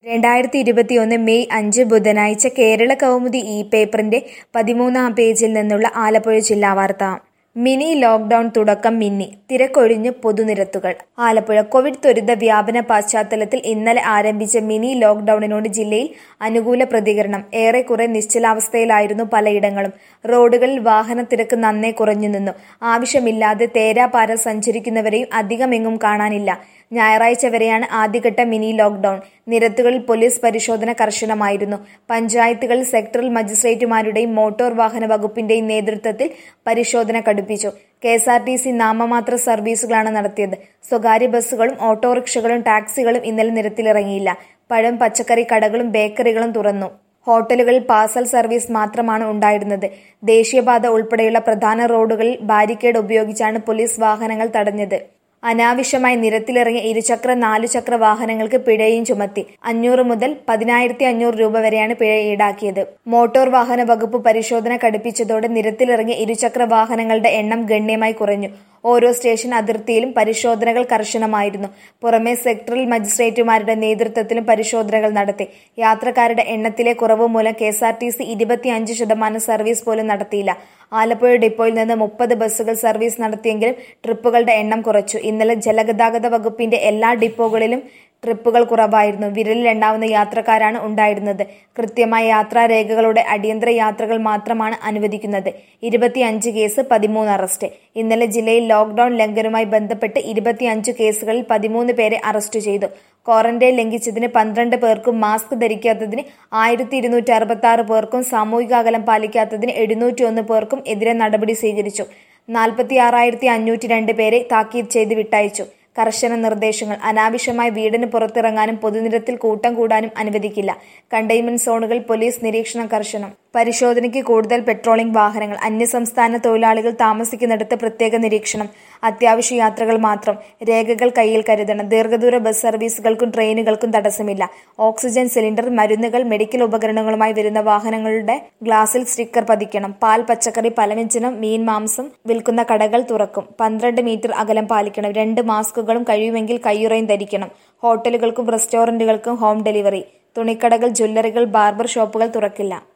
രണ്ടായിരത്തി ഇരുപത്തിയൊന്ന് മെയ് അഞ്ച് ബുധനാഴ്ച കേരള കൗമുദി ഇ പേപ്പറിന്റെ പതിമൂന്നാം പേജിൽ നിന്നുള്ള ആലപ്പുഴ ജില്ലാ വാർത്ത മിനി ലോക്ഡൌൺ തുടക്കം മിന്നി തിരക്കൊഴിഞ്ഞ് പൊതുനിരത്തുകൾ ആലപ്പുഴ കോവിഡ് ത്വരിത വ്യാപന പശ്ചാത്തലത്തിൽ ഇന്നലെ ആരംഭിച്ച മിനി ലോക്ഡൌണിനോട് ജില്ലയിൽ അനുകൂല പ്രതികരണം ഏറെക്കുറെ നിശ്ചലാവസ്ഥയിലായിരുന്നു പലയിടങ്ങളും റോഡുകളിൽ വാഹന തിരക്ക് നന്നേ കുറഞ്ഞു നിന്നു ആവശ്യമില്ലാതെ തേരാപാര സഞ്ചരിക്കുന്നവരെയും അധികമെങ്ങും കാണാനില്ല ഞായറാഴ്ച വരെയാണ് ആദ്യഘട്ട മിനി ലോക്ഡൌൺ നിരത്തുകളിൽ പോലീസ് പരിശോധന കർശനമായിരുന്നു പഞ്ചായത്തുകളിൽ സെക്ടറൽ മജിസ്ട്രേറ്റുമാരുടെയും മോട്ടോർ വാഹന വകുപ്പിന്റെയും നേതൃത്വത്തിൽ പരിശോധന കടുപ്പിച്ചു K S R T C നാമമാത്ര സർവീസുകളാണ് നടത്തിയത് സ്വകാര്യ ബസ്സുകളും ഓട്ടോറിക്ഷകളും ടാക്സികളും ഇന്നലെ നിരത്തിലിറങ്ങിയില്ല പഴം പച്ചക്കറി കടകളും ബേക്കറികളും തുറന്നു ഹോട്ടലുകളിൽ പാർസൽ സർവീസ് മാത്രമാണ് ഉണ്ടായിരുന്നത് ദേശീയപാത ഉൾപ്പെടെയുള്ള പ്രധാന റോഡുകളിൽ ബാരിക്കേഡ് ഉപയോഗിച്ചാണ് പോലീസ് വാഹനങ്ങൾ തടഞ്ഞത് അനാവശ്യമായി നിരത്തിലിറങ്ങിയ ഇരുചക്ര നാലുചക്ര വാഹനങ്ങൾക്ക് പിഴയും ചുമത്തി അഞ്ഞൂറ് മുതൽ പതിനായിരത്തി അഞ്ഞൂറ് രൂപ വരെയാണ് പിഴ ഈടാക്കിയത് മോട്ടോർ വാഹന വകുപ്പ് പരിശോധന കടുപ്പിച്ചതോടെ നിരത്തിലിറങ്ങിയ ഇരുചക്ര വാഹനങ്ങളുടെ എണ്ണം ഗണ്യമായി കുറഞ്ഞു ഓരോ സ്റ്റേഷൻ അതിർത്തിയിലും പരിശോധനകൾ കർശനമായിരുന്നു പുറമെ സെക്ടറൽ മജിസ്ട്രേറ്റുമാരുടെ നേതൃത്വത്തിലും പരിശോധനകൾ നടത്തി യാത്രക്കാരുടെ എണ്ണത്തിലെ കുറവ് മൂലം K S R T C ഇരുപത്തിയഞ്ച് ശതമാനം സർവീസ് പോലും നടത്തിയില്ല ആലപ്പുഴ ഡിപ്പോയിൽ നിന്ന് മുപ്പത് ബസ്സുകൾ സർവീസ് നടത്തിയെങ്കിലും ട്രിപ്പുകളുടെ എണ്ണം കുറച്ചു ഇന്നലെ ജലഗതാഗത വകുപ്പിന്റെ എല്ലാ ഡിപ്പോകളിലും ട്രിപ്പുകൾ കുറവായിരുന്നു വിരലിൽ എണ്ണാവുന്ന യാത്രക്കാരാണ് ഉണ്ടായിരുന്നത് കൃത്യമായ യാത്രാരേഖകളുടെ അടിയന്തര യാത്രകൾ മാത്രമാണ് അനുവദിക്കുന്നത് ഇരുപത്തിയഞ്ച് കേസ് പതിമൂന്ന് അറസ്റ്റ് ഇന്നലെ ജില്ലയിൽ ലോക്ഡൌൺ ലംഘനവുമായി ബന്ധപ്പെട്ട് ഇരുപത്തിയഞ്ച് കേസുകളിൽ പതിമൂന്ന് പേരെ അറസ്റ്റ് ചെയ്തു ക്വാറന്റൈൻ ലംഘിച്ചതിന് പന്ത്രണ്ട് പേർക്കും മാസ്ക് ധരിക്കാത്തതിന് ആയിരത്തി ഇരുന്നൂറ്റി അറുപത്തി ആറ് പേർക്കും സാമൂഹിക അകലം പാലിക്കാത്തതിന് എഴുന്നൂറ്റി ഒന്ന് പേർക്കും എതിരെ നടപടി സ്വീകരിച്ചു നാൽപ്പത്തി ആറായിരത്തി അഞ്ഞൂറ്റി രണ്ട് പേരെ താക്കീത് ചെയ്ത് വിട്ടയച്ചു കർശന നിർദ്ദേശങ്ങൾ അനാവശ്യമായി വീടിന് പുറത്തിറങ്ങാനും പൊതുനിരത്തിൽ കൂട്ടം കൂടാനും അനുവദിക്കില്ല കണ്ടെയ്ൻമെന്റ് സോണുകളിൽ പോലീസ് നിരീക്ഷണം കർശനം പരിശോധനയ്ക്ക് കൂടുതൽ പെട്രോളിംഗ് വാഹനങ്ങൾ അന്യസംസ്ഥാന തൊഴിലാളികൾ താമസിക്കുന്നിടത്ത് പ്രത്യേക നിരീക്ഷണം അത്യാവശ്യ യാത്രകൾ മാത്രം രേഖകൾ കയ്യിൽ കരുതണം ദീർഘദൂര ബസ് സർവീസുകൾക്കും ട്രെയിനുകൾക്കും തടസ്സമില്ല ഓക്സിജൻ സിലിണ്ടർ മരുന്നുകൾ മെഡിക്കൽ ഉപകരണങ്ങളുമായി വരുന്ന വാഹനങ്ങളുടെ ഗ്ലാസിൽ സ്റ്റിക്കർ പതിക്കണം പാൽ പച്ചക്കറി പലവ്യഞ്ജനം മീൻ മാംസം വിൽക്കുന്ന കടകൾ തുറക്കും പന്ത്രണ്ട് മീറ്റർ അകലം പാലിക്കണം രണ്ട് മാസ്കുകളും കഴിയുമെങ്കിൽ കയ്യുറയും ധരിക്കണം ഹോട്ടലുകൾക്കും റെസ്റ്റോറന്റുകൾക്കും ഹോം ഡെലിവറി തുണിക്കടകൾ ജ്വല്ലറികൾ ബാർബർ ഷോപ്പുകൾ തുറക്കില്ല